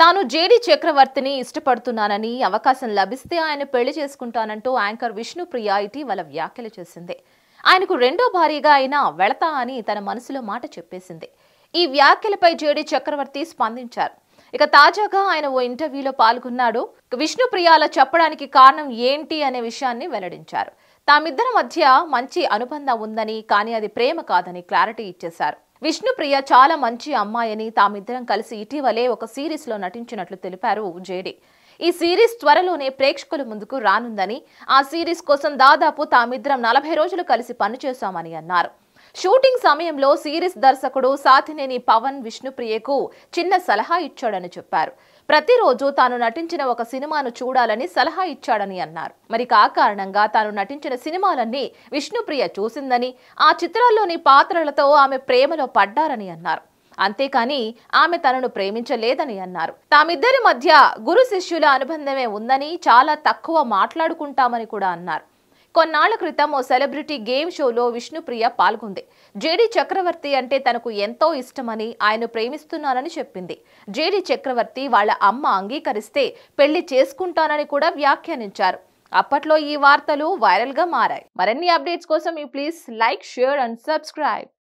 తాను జేడి చక్రవర్తిని ఇష్టపడుతున్నానని అవకాశం లభిస్తే ఆయన పెళ్లి చేసుకుంటానంటూ యాంకర్ విష్ణుప్రియ ఇటీవల వ్యాఖ్యలు చేసింది ఆయనకు రెండో భారీగా అయినా వెళతా అని తన మనసులో మాట చెప్పేసింది ఈ వ్యాఖ్యలపై జేడి చక్రవర్తి స్పందించారు ఇక తాజాగా ఆయన ఓ ఇంటర్వ్యూలో పాల్గొన్నాడు విష్ణుప్రియాల చెప్పడానికి కారణం ఏంటి అనే విషయాన్ని వెల్లడించారు తామిద్దరి మధ్య మంచి అనుబంధం ఉందని కానీ అది ప్రేమ కాదని క్లారిటీ ఇచ్చేశారు విష్ణుప్రియ చాలా మంచి అమ్మాయని తామిద్దరం కలిసి ఇటీవలే ఒక సిరీస్ లో నటించినట్లు తెలిపారు జేడి ఈ సిరీస్ త్వరలోనే ప్రేక్షకుల ముందుకు రానుందని ఆ సిరీస్ కోసం దాదాపు తామిద్దరం నలభై రోజులు కలిసి పనిచేశామని అన్నారు షూటింగ్ సమయంలో సిరీస్ దర్శకుడు సాథినేని పవన్ విష్ణుప్రియకు చిన్న సలహా ఇచ్చాడని చెప్పారు ప్రతిరోజు తాను నటించిన ఒక సినిమాను చూడాలని సలహా ఇచ్చాడని అన్నారు మరి ఆ కారణంగా తాను నటించిన సినిమాలన్నీ విష్ణుప్రియ చూసిందని ఆ చిత్రాల్లోని పాత్రలతో ఆమె ప్రేమలో పడ్డారని అన్నారు అంతేకాని ఆమె తనను ప్రేమించలేదని అన్నారు తామిద్దరి మధ్య గురు శిష్యుల అనుబంధమే ఉందని చాలా తక్కువ మాట్లాడుకుంటామని కూడా అన్నారు కొన్నాళ్ల క్రితం ఓ సెలబ్రిటీ గేమ్ షోలో విష్ణుప్రియ పాల్గొంది జేడి చక్రవర్తి అంటే తనకు ఎంతో ఇష్టమని ఆయన ప్రేమిస్తున్నానని చెప్పింది జేడి చక్రవర్తి వాళ్ళ అమ్మ అంగీకరిస్తే పెళ్లి చేసుకుంటానని కూడా వ్యాఖ్యానించారు అప్పట్లో ఈ వార్తలు వైరల్ గా మారాయి మరిన్ని అప్డేట్స్ కోసం ఈ please like share and subscribe